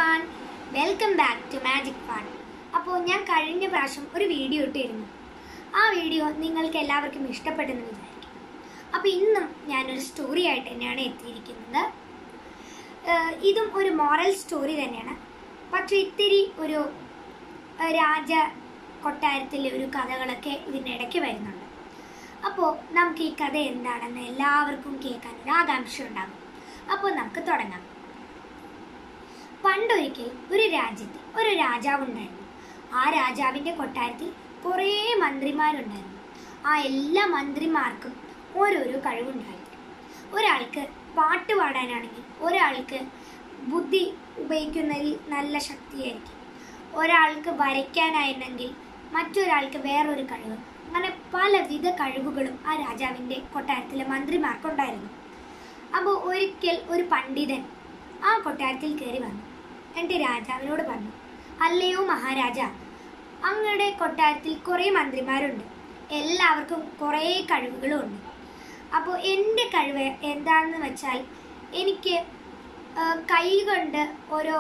one welcome back to magic fun അപ്പോൾ ഞാൻ കഴിഞ്ഞ പ്രാവശ്യം ഒരു വീഡിയോ ഇട്ടിരുന്നു ആ വീഡിയോ നിങ്ങൾക്ക് എല്ലാവർക്കും ഇഷ്ടപ്പെട്ടെന്ന് വിചാരിക്കും അപ്പോൾ ഇന്നും ഞാനൊരു സ്റ്റോറി ആയിട്ട് തന്നെയാണ് എത്തിയിരിക്കുന്നത് ഏഹ് ഇതും ഒരു മോറൽ സ്റ്റോറി തന്നെയാണ് പക്ഷേ ഇത്തിരി ഒരു ഏഹ് രാജ കൊട്ടാരത്തിലെ ഒരു കഥകളൊക്കെ ഇതിനിടയ്ക്ക് വരുന്നുണ്ട് അപ്പോൾ നമുക്ക് ഈ കഥ എന്താണെന്ന് എല്ലാവർക്കും കേൾക്കാൻ ഒരു ആകാംക്ഷ ഉണ്ടാകും അപ്പോൾ നമുക്ക് തുടങ്ങാം പണ്ടൊരിക്കൽ ഒരു രാജ്യത്ത് ഒരു രാജാവ് ഉണ്ടായിരുന്നു ആ രാജാവിൻ്റെ കൊട്ടാരത്തിൽ കുറേ മന്ത്രിമാരുണ്ടായിരുന്നു ആ എല്ലാ മന്ത്രിമാർക്കും ഓരോരോ കഴിവുണ്ടായിരുന്നു ഒരാൾക്ക് പാട്ട് പാടാനാണെങ്കിൽ ഒരാൾക്ക് ബുദ്ധി ഉപയോഗിക്കുന്നതിൽ നല്ല ശക്തിയായിരിക്കും ഒരാൾക്ക് വരയ്ക്കാനായിരുന്നെങ്കിൽ മറ്റൊരാൾക്ക് വേറൊരു കഴിവ് അങ്ങനെ പലവിധ കഴിവുകളും ആ രാജാവിൻ്റെ കൊട്ടാരത്തിലെ മന്ത്രിമാർക്കുണ്ടായിരുന്നു അപ്പോൾ ഒരിക്കൽ ഒരു പണ്ഡിതൻ ആ കൊട്ടാരത്തിൽ കയറി വന്നു എന്നിട്ട് രാജാവിനോട് പറഞ്ഞു അല്ലയോ മഹാരാജ അങ്ങയുടെ കൊട്ടാരത്തിൽ കുറേ മന്ത്രിമാരുണ്ട് എല്ലാവർക്കും കുറേ കഴിവുകളും ഉണ്ട് അപ്പോൾ എൻ്റെ കഴിവ് എന്താണെന്ന് വെച്ചാൽ എനിക്ക് ആ, കൈ കൊണ്ട് ഓരോ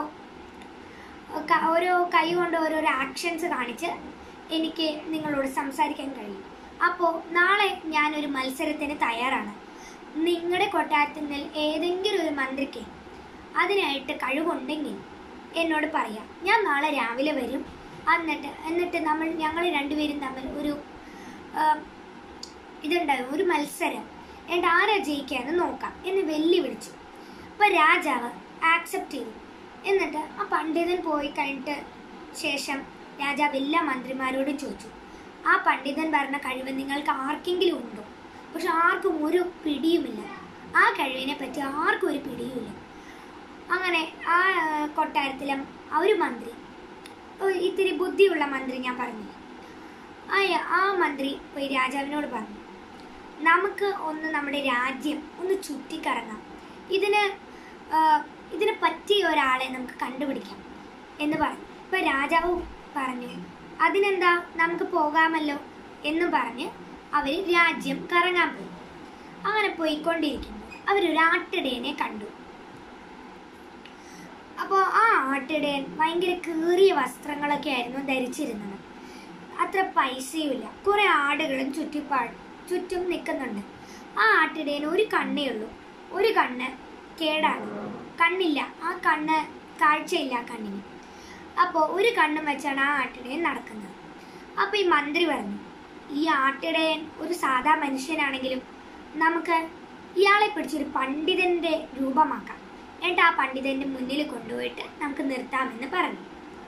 ക- ഓരോ കൈ കൊണ്ട് ഓരോരോ ആക്ഷൻസ് കാണിച്ച് എനിക്ക് നിങ്ങളോട് സംസാരിക്കാൻ കഴിയും അപ്പോൾ നാളെ ഞാനൊരു മത്സരത്തിന് തയ്യാറാണ് നിങ്ങളുടെ കൊട്ടാരത്തിൽ നിന്ന് ഏതെങ്കിലും ഒരു മന്ത്രിക്ക് അതിനായിട്ട് കഴിവുണ്ടെങ്കിൽ എന്നോട് പറയാം ഞാൻ നാളെ രാവിലെ വരും എന്നിട്ട് എന്നിട്ട് നമ്മൾ ഞങ്ങൾ രണ്ടുപേരും തമ്മിൽ ഒരു ആ, ഇതുണ്ടാവും ഒരു മത്സരം എന്നിട്ട് ആരാ ജയിക്കാന്ന് നോക്കാം എന്ന് വെല്ലുവിളിച്ചു അപ്പോൾ രാജാവ് ആക്സെപ്റ്റ് ചെയ്തു എന്നിട്ട് ആ പണ്ഡിതൻ പോയി കഴിഞ്ഞിട്ട് ശേഷം രാജാവ് എല്ലാ മന്ത്രിമാരോടും ചോദിച്ചു ആ പണ്ഡിതൻ പറഞ്ഞ കഴിവ് നിങ്ങൾക്ക് ആർക്കെങ്കിലും ഉണ്ടോ പക്ഷെ ആർക്കും ഒരു പിടിയുമില്ല ആ കഴിവിനെ പറ്റി ആർക്കും ഒരു പിടിയുമില്ല അങ്ങനെ ആ ആ, കൊട്ടാരത്തിലെ ആ ഒരു മന്ത്രി ഒരു ഇത്തിരി ബുദ്ധിയുള്ള മന്ത്രി ഞാൻ പറഞ്ഞില്ല ആ ആ മന്ത്രി പോയി രാജാവിനോട് പറഞ്ഞു നമുക്ക് ഒന്ന് നമ്മുടെ രാജ്യം ഒന്ന് ചുറ്റിക്കറങ്ങാം ഇതിന് ആ, ഇതിന് പറ്റിയ ഒരാളെ നമുക്ക് കണ്ടുപിടിക്കാം എന്ന് പറഞ്ഞു ഇപ്പൊ രാജാവ് പറഞ്ഞു അതിനെന്താ നമുക്ക് പോകാമല്ലോ എന്ന് പറഞ്ഞ് അവർ രാജ്യം കറങ്ങാൻ പോയി അങ്ങനെ പോയിക്കൊണ്ടിരിക്കുമ്പോൾ അവരൊരു ആട്ടിടയനെ കണ്ടു അപ്പോൾ ആ ആട്ടിടയൻ ഭയങ്കര കീറിയ വസ്ത്രങ്ങളൊക്കെ ആയിരുന്നു ധരിച്ചിരുന്നത് അത്ര പൈസയുമില്ല കുറെ ആടുകളും ചുറ്റിപ്പാ ചുറ്റും നിൽക്കുന്നുണ്ട് ആ ആട്ടിടയന് ഒരു കണ്ണേ ഉള്ളൂ ഒരു കണ്ണ് കേടാണ് കണ്ണില്ല ആ കണ്ണ് കാഴ്ചയില്ല ആ കണ്ണിന് അപ്പോൾ ഒരു കണ്ണും വെച്ചാണ് ആ ആട്ടിടയൻ നടക്കുന്നത് അപ്പോൾ ഈ മന്ത്രി പറഞ്ഞു ഈ ആട്ടിടയൻ ഒരു സാധാ മനുഷ്യനാണെങ്കിലും നമുക്ക് ഇയാളെ പിടിച്ചൊരു പണ്ഡിതന്റെ രൂപമാക്കാം എന്നിട്ട് ആ പണ്ഡിതന്റെ മുന്നിൽ കൊണ്ടുപോയിട്ട് നമുക്ക് നിർത്താമെന്ന് പറഞ്ഞു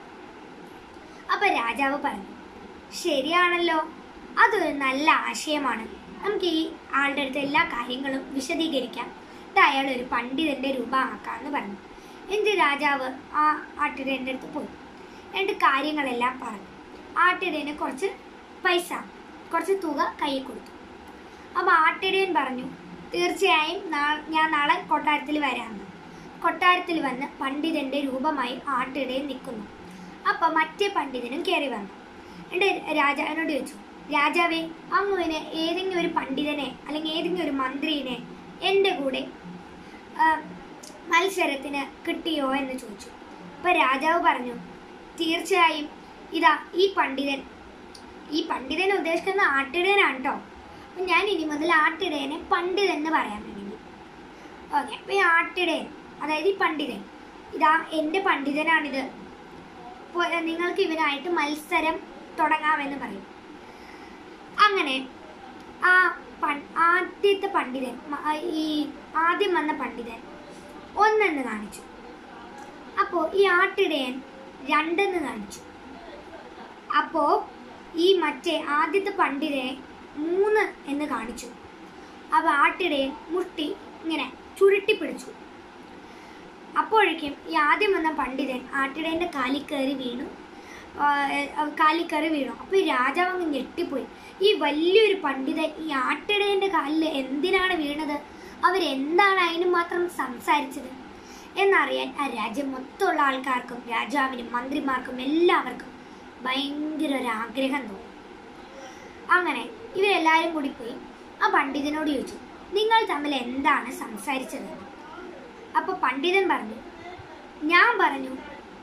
അപ്പൊ രാജാവ് പറഞ്ഞു ശരിയാണല്ലോ അതൊരു നല്ല ആശയമാണ് നമുക്ക് ഈ ആളുടെ അടുത്ത് എല്ലാ കാര്യങ്ങളും വിശദീകരിക്കാം എന്നിട്ട് അയാൾ ഒരു പണ്ഡിതന്റെ രൂപമാക്കാന്ന് പറഞ്ഞു എന്നിട്ട് രാജാവ് ആ ആട്ടിടയൻ്റെ അടുത്ത് പോയി എന്നിട്ട് കാര്യങ്ങളെല്ലാം പറഞ്ഞു ആട്ടിടയന് കുറച്ച് പൈസ കുറച്ച് തുക കയ്യിൽ കൊടുത്തു അപ്പോൾ ആട്ടിടയൻ പറഞ്ഞു തീർച്ചയായും നാ- ഞാൻ നാളെ കൊട്ടാരത്തിൽ വരാമെന്ന് കൊട്ടാരത്തിൽ വന്ന് പണ്ഡിതന്റെ രൂപമായി ആട്ടിടയൻ നിൽക്കുന്നു അപ്പം മറ്റേ പണ്ഡിതനും കയറി വന്നു എന്നിട്ട് രാജാവിനോട് ചോദിച്ചു രാജാവേ അങ്ങുവിന് ഏതെങ്കിലും ഒരു പണ്ഡിതനെ അല്ലെങ്കിൽ ഏതെങ്കിലും ഒരു മന്ത്രിനെ എൻ്റെ കൂടെ ആ, മത്സരത്തിന് കിട്ടിയോ എന്ന് ചോദിച്ചു അപ്പോൾ രാജാവ് പറഞ്ഞു തീർച്ചയായും ഇതാ ഈ പണ്ഡിതൻ ഈ പണ്ഡിതൻ ഉദ്ദേശിക്കുന്ന ആട്ടിടയനാണ് കേട്ടോ അപ്പം ഞാൻ ഇനി മുതൽ ആട്ടിടയനെ പണ്ഡിതൻ എന്ന് പറയാൻ വേണ്ടി ഓക്കെ അപ്പം ഈ ആട്ടിടയൻ അതായത് ഈ പണ്ഡിതൻ ഇതാ എൻ്റെ പണ്ഡിതനാണിത് അപ്പോൾ നിങ്ങൾക്ക് ഇവനായിട്ട് മത്സരം തുടങ്ങാമെന്ന് പറയും അങ്ങനെ ആ പൺ ആദ്യത്തെ പണ്ഡിതൻ മ- ആ ഈ ആദ്യം വന്ന പണ്ഡിതൻ ഒന്നെന്ന് കാണിച്ചു അപ്പോൾ ഈ ആട്ടിടയൻ രണ്ടെന്ന് കാണിച്ചു അപ്പോൾ ഈ മറ്റേ ആദ്യത്തെ പണ്ഡിതനെ മൂന്ന് എന്ന് കാണിച്ചു അപ്പോൾ ആട്ടിടയൻ മുട്ടി ഇങ്ങനെ ചുരുട്ടി പിടിച്ചു അപ്പോഴേക്കും ഈ ആദ്യം വന്ന പണ്ഡിതൻ ആട്ടിടയൻ്റെ കാലിൽ കയറി വീണു ആ, ആ, കാലിൽ കയറി വീണു അപ്പോൾ ഈ രാജാവ് അങ്ങ് ഞെട്ടിപ്പോയി ഈ വലിയൊരു പണ്ഡിതൻ ഈ ആട്ടിടയൻ്റെ കാലിൽ എന്തിനാണ് വീണത് അവരെന്താണ് അതിന് മാത്രം സംസാരിച്ചത് എന്നറിയാൻ ആ രാജ്യം മൊത്തമുള്ള ആൾക്കാർക്കും രാജാവിനും മന്ത്രിമാർക്കും എല്ലാവർക്കും ഭയങ്കര ഒരു ആഗ്രഹം തോന്നി അങ്ങനെ ഇവരെല്ലാവരും കൂടി പോയി ആ പണ്ഡിതനോട് ചോദിച്ചു നിങ്ങൾ തമ്മിൽ എന്താണ് സംസാരിച്ചത് അപ്പോൾ പണ്ഡിതൻ പറഞ്ഞു ഞാൻ പറഞ്ഞു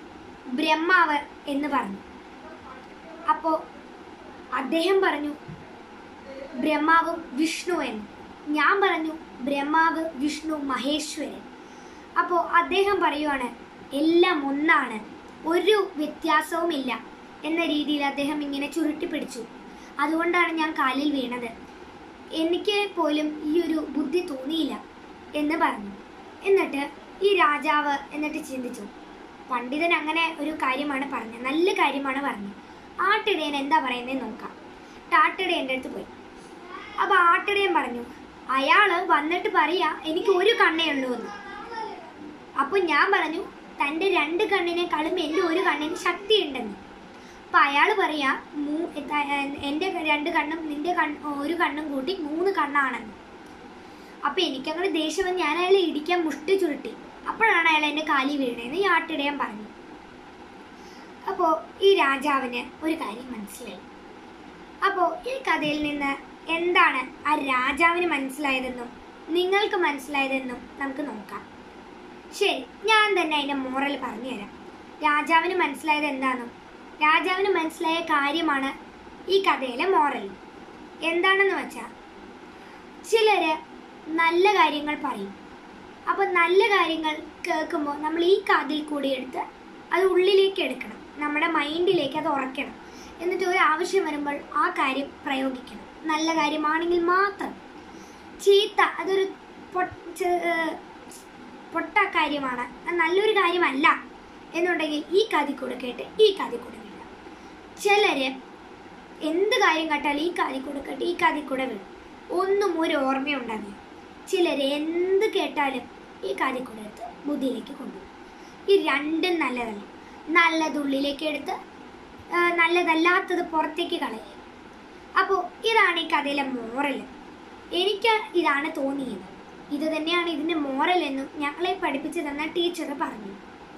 ബ്രഹ്മാവ് എന്ന് പറഞ്ഞു അപ്പോൾ അദ്ദേഹം പറഞ്ഞു ബ്രഹ്മാവും വിഷ്ണു എന്ന് ഞാൻ പറഞ്ഞു ബ്രഹ്മാവ് വിഷ്ണു മഹേശ്വരൻ അപ്പോൾ അദ്ദേഹം പറയുവാണ് എല്ലാം ഒന്നാണ് ഒരു വ്യത്യാസവുമില്ല എന്ന രീതിയിൽ അദ്ദേഹം ഇങ്ങനെ ചുരുട്ടി പിടിച്ചു അതുകൊണ്ടാണ് ഞാൻ കാലിൽ വീണത് എനിക്ക് പോലും ഈ ഒരു ബുദ്ധി തോന്നിയില്ല എന്ന് പറഞ്ഞു എന്നിട്ട് ഈ രാജാവ് എന്നിട്ട് ചിന്തിച്ചു പണ്ഡിതൻ അങ്ങനെ ഒരു കാര്യമാണ് പറഞ്ഞത് നല്ല കാര്യമാണ് പറഞ്ഞത് ആട്ടിടയൻ എന്താ പറയുന്നത് നോക്കാം ടാട്ടിടയൻ്റെ അടുത്ത് പോയി അപ്പൊ ആട്ടിടയൻ പറഞ്ഞു അയാള് വന്നിട്ട് പറയാ എനിക്ക് ഒരു കണ്ണേ ഉള്ളൂ എന്ന് അപ്പൊ ഞാൻ പറഞ്ഞു തന്റെ രണ്ട് കണ്ണിനേക്കാളും എൻ്റെ ഒരു കണ്ണിന് ശക്തി ഉണ്ടെന്ന് അപ്പൊ അയാൾ പറയാ മൂ ത- എൻ്റെ രണ്ട് കണ്ണും നിന്റെ കണ്ണ് ഒരു കണ്ണും കൂട്ടി മൂന്ന് കണ്ണാണെന്ന് അപ്പൊ എനിക്കങ്ങനെ ദേഷ്യം വന്ന് ഞാൻ അയാളെ ഇടിക്കാൻ മുഷ്ടി ചുരുട്ടി അപ്പോഴാണ് അയാൾ എൻ്റെ കാലി വീണേന്ന് ഈ ആട്ടിടയൻ പറഞ്ഞു അപ്പോൾ ഈ രാജാവിന് ഒരു കാര്യം മനസ്സിലായി അപ്പോൾ ഈ കഥയിൽ നിന്ന് എന്താണ് ആ രാജാവിന് മനസ്സിലായതെന്നും നിങ്ങൾക്ക് മനസ്സിലായതെന്നും നമുക്ക് നോക്കാം ശരി ഞാൻ തന്നെ അതിൻ്റെ മോറൽ പറഞ്ഞുതരാം രാജാവിന് മനസ്സിലായത് എന്താണെന്നും രാജാവിന് മനസ്സിലായ കാര്യമാണ് ഈ കഥയിലെ മോറൽ എന്താണെന്ന് വെച്ചാൽ ചിലര് നല്ല കാര്യങ്ങൾ പറയും അപ്പൊ നല്ല കാര്യങ്ങൾ കേൾക്കുമ്പോൾ നമ്മൾ ഈ കാതിൽ കൂടി എടുത്ത് അത് ഉള്ളിലേക്ക് എടുക്കണം നമ്മുടെ മൈൻഡിലേക്ക് അത് ഉറക്കണം എന്നിട്ട് ഒരു ആവശ്യം വരുമ്പോൾ ആ കാര്യം പ്രയോഗിക്കണം നല്ല കാര്യമാണെങ്കിൽ മാത്രം ചീത്ത അതൊരു പൊ- ചെ- ഏർ പൊട്ട കാര്യമാണ് അത് നല്ലൊരു കാര്യമല്ല എന്നുണ്ടെങ്കിൽ ഈ കാതി കൂടെ കേട്ട് ഈ കാതി കൂടെ വിടുക ചിലര് എന്ത് കാര്യം കേട്ടാലും ഈ കാതി കൂടെ കേട്ട് ഈ കാതി കൂടെ വിടും ഒന്നും ഒരു ഓർമ്മയുണ്ടാകില്ല ചിലര് എന്ത് കേട്ടാലും ഈ കാതി കൂടെ എടുത്ത് ബുദ്ധിയിലേക്ക് കൊണ്ടുപോകും ഈ രണ്ടും നല്ലതല്ല നല്ലത് ഉള്ളിലേക്ക് എടുത്ത് ആ, നല്ലതല്ലാത്തത് പുറത്തേക്ക് കളയുക അപ്പോൾ ഇതാണ് ഈ കഥയിലെ മോറൽ എനിക്ക് ഇതാണ് തോന്നിയത് ഇത് തന്നെയാണ് ഇതിന്റെ മോറൽ എന്നും ഞങ്ങളെ പഠിപ്പിച്ചു തന്ന ടീച്ചർ പറഞ്ഞു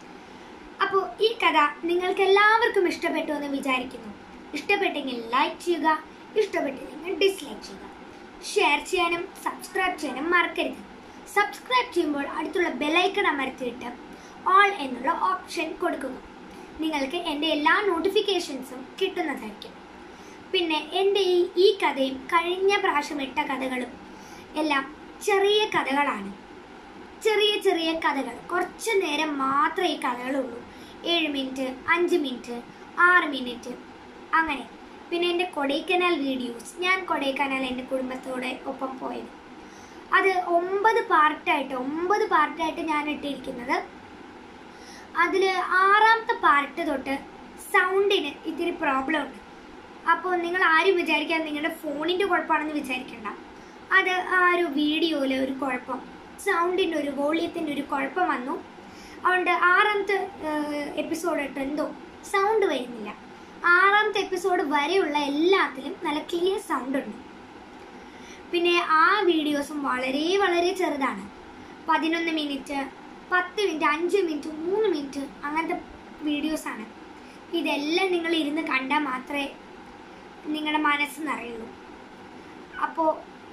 അപ്പോൾ ഈ കഥ നിങ്ങൾക്ക് എല്ലാവർക്കും ഇഷ്ടപ്പെട്ടു എന്ന് വിചാരിക്കുന്നു ഇഷ്ടപ്പെട്ടെങ്കിൽ ലൈക്ക് ചെയ്യുക ഇഷ്ടപ്പെട്ടില്ലെങ്കിൽ ഡിസ്ലൈക്ക് ചെയ്യുക ഷെയർ ചെയ്യാനും സബ്സ്ക്രൈബ് ചെയ്യാനും മറക്കരുത് സബ്സ്ക്രൈബ് ചെയ്യുമ്പോൾ അടുത്തുള്ള ബെലൈക്കൺ അമർത്തിയിട്ട് ഓൾ എന്നുള്ള ഓപ്ഷൻ കൊടുക്കുക നിങ്ങൾക്ക് എൻ്റെ എല്ലാ നോട്ടിഫിക്കേഷൻസും കിട്ടുന്നതായിരിക്കും പിന്നെ എൻ്റെ ഈ ഈ കഥയും കഴിഞ്ഞ പ്രാവശ്യം ഇട്ട കഥകളും എല്ലാം ചെറിയ കഥകളാണ് ചെറിയ ചെറിയ കഥകൾ കുറച്ച് നേരം മാത്രമേ ഈ കഥകളുള്ളൂ ഏഴ് മിനിറ്റ് അഞ്ച് മിനിറ്റ് ആറ് മിനിറ്റ് അങ്ങനെ പിന്നെ എൻ്റെ കൊടൈക്കനാൽ വീഡിയോസ് ഞാൻ കൊടൈക്കനാൽ എൻ്റെ കുടുംബത്തോടെ ഒപ്പം പോയത് അത് ഒമ്പത് പാർട്ടായിട്ട് ഒമ്പത് പാർട്ടായിട്ട് ഞാൻ ഇട്ടിരിക്കുന്നത് അതിൽ ആറാമത്തെ പാർട്ട് തൊട്ട് സൗണ്ടിന് ഇത്തിരി പ്രോബ്ലം ഉണ്ട് അപ്പോൾ നിങ്ങൾ ആരും വിചാരിക്കാൻ നിങ്ങളുടെ ഫോണിൻ്റെ കുഴപ്പമാണെന്ന് വിചാരിക്കണ്ട അത് ആ ഒരു വീഡിയോയിൽ ഒരു കുഴപ്പം സൗണ്ടിൻ്റെ ഒരു വോളിയത്തിൻ്റെ ഒരു കുഴപ്പം വന്നു അതുകൊണ്ട് ആറാമത്തെ എപ്പിസോഡ് ഇട്ട് എന്തോ സൗണ്ട് വരുന്നില്ല ആറാമത്തെ എപ്പിസോഡ് വരെയുള്ള എല്ലാത്തിലും നല്ല ക്ലിയർ സൗണ്ട് ഉണ്ട് പിന്നെ ആ വീഡിയോസും വളരെ വളരെ ചെറുതാണ് പതിനൊന്ന് മിനിറ്റ് പത്ത് മിനിറ്റ് അഞ്ച് മിനിറ്റ് മൂന്ന് മിനിറ്റ് അങ്ങനത്തെ വീഡിയോസാണ് ഇതെല്ലാം നിങ്ങൾ ഇരുന്ന് കണ്ടാൽ മാത്രമേ നിങ്ങളുടെ മനസ്സ് നിറയുള്ളൂ അപ്പോൾ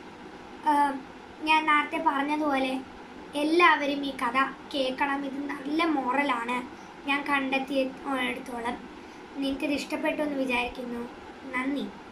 ഞാൻ നേരത്തെ പറഞ്ഞതുപോലെ എല്ലാവരും ഈ കഥ കേൾക്കണം ഇത് നല്ല മോറലാണ് ഞാൻ കണ്ടെത്തിയ എടുത്തോളം നിങ്ങൾക്കിത് ഇഷ്ടപ്പെട്ടു എന്ന് വിചാരിക്കുന്നു നന്ദി